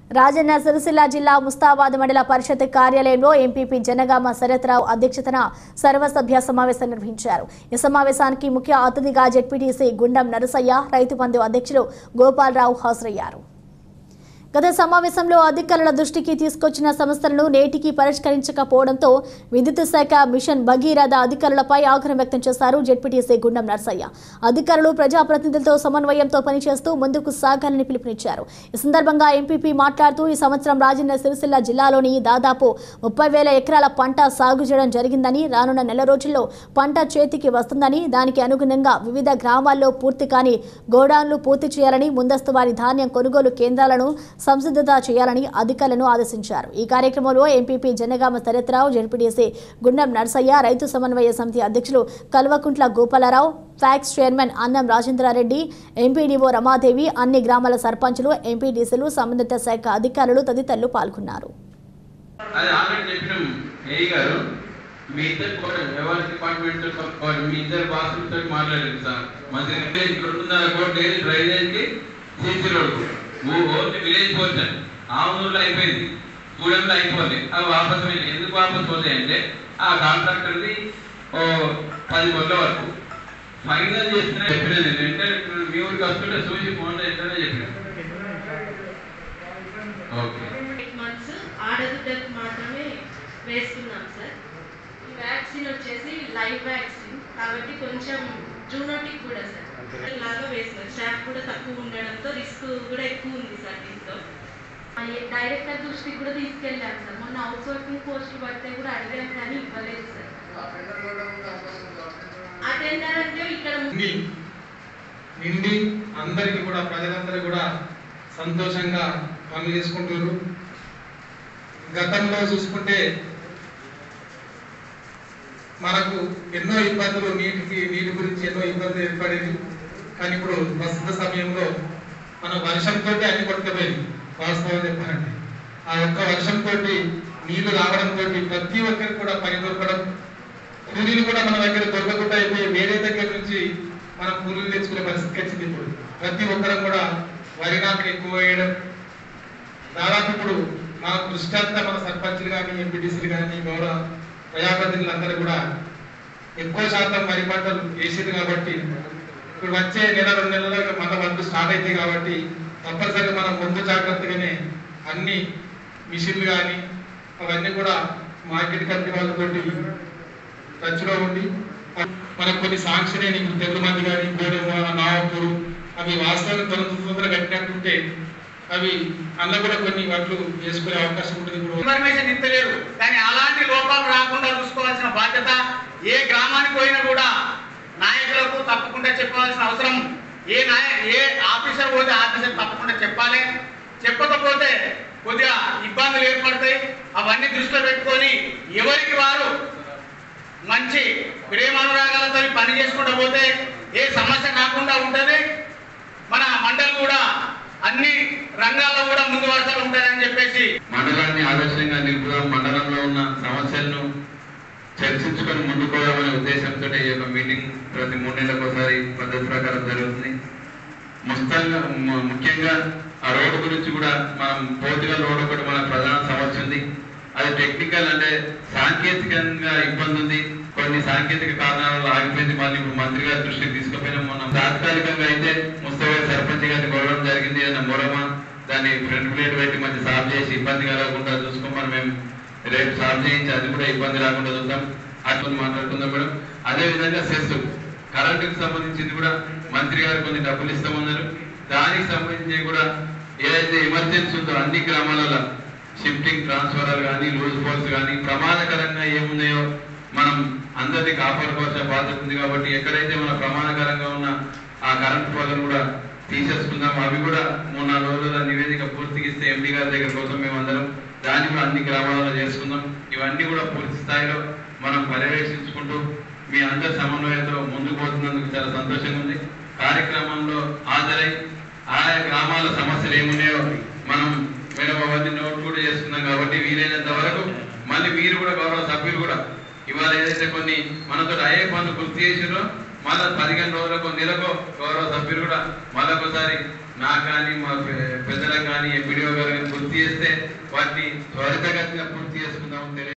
రాజన్న సిరిసిల్ల జిల్లా ముస్తాబాద్ మండల పరిషత్ కార్యాలయంలో ఎంపీపీ జనగామ శరత్రావు అధ్యక్షతన సర్వసభ్య సమావేశం నిర్వహించారు ఈ సమావేశానికి ముఖ్య అతిథిగా జెడ్పీటీసీ గుండం నరసయ్య రైతు బంధు అధ్యక్షులు గోపాలరావు హాజరయ్యారు గత సమావేశంలో అధికారుల దృష్టికి తీసుకొచ్చిన సమస్యలను నేటికి పరిష్కరించకపోవడంతో విద్యుత్ శాఖ మిషన్ భగీరథ అధికారులపై ఆగ్రహం వ్యక్తం చేశారు జెడ్పీటీసీ గుండం నర్సయ్య అధికారులు ప్రజాప్రతినిధులతో సమన్వయంతో పనిచేస్తూ ముందుకు సాగాలని పిలుపునిచ్చారు ఈ సందర్భంగా ఎంపీపీ మాట్లాడుతూ ఈ సంవత్సరం రాజన్న సిరిసిల్ల జిల్లాలోని దాదాపు ముప్పై వేల ఎకరాల పంట సాగు చేయడం జరిగిందని రానున్న నెల రోజుల్లో పంట చేతికి వస్తుందని దానికి అనుగుణంగా వివిధ గ్రామాల్లో పూర్తి కాని గోడాన్లు పూర్తి చేయాలని ముందస్తు వారి ధాన్యం కొనుగోలు కేంద్రాలను సంసిద్ధత చేయాలని అధికారులను ఆదేశించారు ఈ కార్యక్రమంలో ఎంపీపీ జనగామ శరత్రావు జడ్పీటీసీ గుండం నర్సయ్య రైతు సమన్వయ సమితి అధ్యక్షులు కల్వకుంట్ల గోపాలరావు ఫ్యాక్స్ చైర్మన్ అన్నం రాజేంద్రారెడ్డి ఎంపీడీఓ రమాదేవి అన్ని గ్రామాల సర్పంచులు ఎంపీడీసీలు సంబంధిత శాఖ అధికారులు తదితరులు పాల్గొన్నారు అది ఆల్రెడీ చెప్పినాం ఏ గారు మీ ఇద్దరు కూడా వ్యవహార డిపార్ట్మెంట్ తో పాటు మీ ఇద్దరు బాసులతో మాట్లాడారు సార్ మంత్రి గారు ఇక్కడ రెండున్నర కోట్లు ఏది డ్రైనేజ్ కి CC road only village portion ఆ ఊర్లో అయిపోయింది గూడెంలో అయిపోయింది అవి వాపస్ వెళ్ళి ఎందుకు వాపస్ పోతాయి అంటే ఆ కాంట్రాక్టర్ది ఓ పది కోట్ల వరకు ఫైనల్ చేసిన చెప్పినది అంటే మీ ఊరికి వస్తుంటే చూసి ఫోన్లో ఎట్లనే చెప్పిన ఓకే ఎయిట్ మంత్స్ ఆడబిడ్డకు మాత్రమే వేస్తున్నాం సార్ ఈ వ్యాక్సిన్ వచ్చేసి లైవ్ వ్యాక్సిన్ కాబట్టి కొంచెం జూనోటిక్ కూడా సార్ లాగా వేస్తున్నాం స్టాఫ్ కూడా తక్కువ ఉండడంతో రిస్క్ కూడా ఎక్కువ ఉంది సార్ దీంతో డైరెక్టర్ దృష్టికి కూడా తీసుకెళ్ళాం సార్ మొన్న అవుట్ సోర్సింగ్ పోస్ట్ పడితే కూడా అడిగాం కానీ ఇవ్వలేదు సార్ అటెండర్ అంటే ఇక్కడ నిండి నిండి అందరికీ కూడా ప్రజలందరూ కూడా సంతోషంగా పనులు చేసుకుంటున్నారు గతంలో చూసుకుంటే మనకు ఎన్నో ఇబ్బందులు నీటికి నీటి గురించి ఎన్నో ఇబ్బందులు ఏర్పడేది కానీ ఇప్పుడు ప్రస్తుత సమయంలో మన వర్షంతో అన్ని కొట్టుకుపోయింది వాస్తవం చెప్పాలంటే ఆ యొక్క వర్షంతో నీళ్లు రావడంతో ప్రతి ఒక్కరికి కూడా పని దొరకడం కూలీలు కూడా మన దగ్గర దొరకకుండా అయిపోయి వేరే దగ్గర నుంచి మనం కూలీలు తెచ్చుకునే పరిస్థితి వచ్చింది ఇప్పుడు ప్రతి ఒక్కరం కూడా వరి నాట్లు ఎక్కువ వేయడం దాదాపు ఇప్పుడు మన దృష్టి అంతా మన సర్పంచులు కానీ ఎంపీటీసీలు కానీ గౌరవ ప్రజాప్రతినిధులు అందరూ కూడా ఎక్కువ శాతం వరి పంటలు వేసింది కాబట్టి ఇప్పుడు వచ్చే నెల రెండు నెలలుగా మన వర్క్ స్టార్ట్ అవుతాయి కాబట్టి తప్పనిసరిగా మనం ముందు జాగ్రత్తగానే అన్ని మిషన్లు కానీ అవన్నీ కూడా మార్కెట్ కమిటీ వాళ్ళతోటి టచ్లో ఉండి మనకు కొన్ని సాంక్షన్ అయిన ఇప్పుడు తెగులు మంది కానీ గోడెమ్మ నావపూరు అవి వాస్తవానికి తొందర తొందరగా కట్టినట్టుంటే అవి అన్న కూడా కొన్ని వడ్లు వేసుకునే అవకాశం ఉంటుంది ఇప్పుడు ఇన్ఫర్మేషన్ ఇస్తలేరు కానీ అలాంటి లోపాలు రాకుండా చూసుకోవాల్సిన బాధ్యత ఏ గ్రామానికి పోయినా కూడా నాయకులకు తప్పకుండా చెప్పవలసిన అవసరం ఏ నాయ ఏ ఆఫీసర్ పోతే ఆఫీసర్ తప్పకుండా చెప్పాలి చెప్పకపోతే కొద్దిగా ఇబ్బందులు ఏర్పడతాయి అవన్నీ దృష్టిలో పెట్టుకొని ఎవరికి వారు మంచి ప్రేమానురాగాలతో పని చేసుకుంటూ పోతే ఏ సమస్య రాకుండా ఉంటుంది మన మండలి కూడా అన్ని రంగాల్లో కూడా ముందు వరుసలో ఉంటుందని చెప్పేసి మండలాన్ని ఆదర్శంగా నిలుపుదాం మండలంలో ఉన్న సమస్యలను చర్చించుకొని ముందుకోవాలనే ఉద్దేశంతో ఈ యొక్క మీటింగ్ ప్రతి మూడు నెలలకు ఒకసారి పద్ధతి ప్రకారం జరుగుతుంది ముఖ్యంగా ము- ముఖ్యంగా ఆ రోడ్డు గురించి కూడా మనం పోర్చుగల్ రోడ్డు ఒకటి మన ప్రధాన సమస్య ఉంది అది టెక్నికల్ అంటే సాంకేతికంగా ఇబ్బంది ఉంది కొన్ని సాంకేతిక కారణాల వల్ల ఆగిపోయింది మళ్ళీ ఇప్పుడు మంత్రి గారి దృష్టికి తీసుకుపోయినాం మనం తాత్కాలికంగా అయితే ముస్తఫా సర్పంచ్ గారిని కోరడం జరిగింది ఏదైనా మూలమా దాన్ని ఫ్రంట్ ప్లేట్ పెట్టి మంచి సాల్వ్ చేసి ఇబ్బంది కలగకుండా చూసుకోమని మేము రేపు సాల్వ్ చేయించి అది కూడా ఇబ్బంది రాకుండా చూద్దాం అట్లా మాట్లాడుకుందాం మేడం అదే విధంగా సెస్ కరెంటుకు సంబంధించింది కూడా మంత్రి గారు కొన్ని డబ్బులు ఇస్తామన్నారు దానికి సంబంధించి కూడా ఏదైతే ఎమర్జెన్సీ ఉందో అన్ని గ్రామాలలో షిఫ్టింగ్ ట్రాన్స్ఫరాలు కానీ లూజ్ పోల్స్ కానీ ప్రమాదకరంగా ఏమున్నాయో మనం అందరినీ కాపాడుకోవాల్సిన బాధ్యత ఉంది కాబట్టి ఎక్కడైతే మన ప్రమాదకరంగా ఉన్న ఆ కరెంట్ పోలను కూడా తీసేసుకుందాం అవి కూడా మూడు నాలుగు రోజుల నివేదిక పూర్తిగా ఇస్తే ఎండి గారి దగ్గర కోసం మేము అందరం దాన్ని కూడా అన్ని గ్రామాలలో చేసుకుందాం ఇవన్నీ కూడా పూర్తి స్థాయిలో మనం పర్యవేక్షించుకుంటూ మీ అందరి సమన్వయంతో ముందుకు పోతున్నందుకు చాలా సంతోషంగా ఉంది కార్యక్రమంలో హాజరై ఆయా గ్రామాల సమస్యలు ఏమున్నాయో మనం మేడం అవన్నీ నోట్ కూడా చేసుకున్నాం కాబట్టి వీలైనంత వరకు మళ్ళీ మీరు కూడా గౌరవ సభ్యులు కూడా ఇవాళ ఏదైతే కొన్ని మనతో అయ్యే పనులు గుర్తు చేసిరో మళ్ళీ పదిహేను రోజులకు నెలకు గౌరవ సభ్యులు కూడా మళ్ళొకసారి నాకు కానీ మా పె- పెద్దలకు కానీ ఎంపీడీఓ గారు కానీ పూర్తి చేస్తే వాటిని త్వరితగతిన పూర్తి చేసుకుందామని తెలియ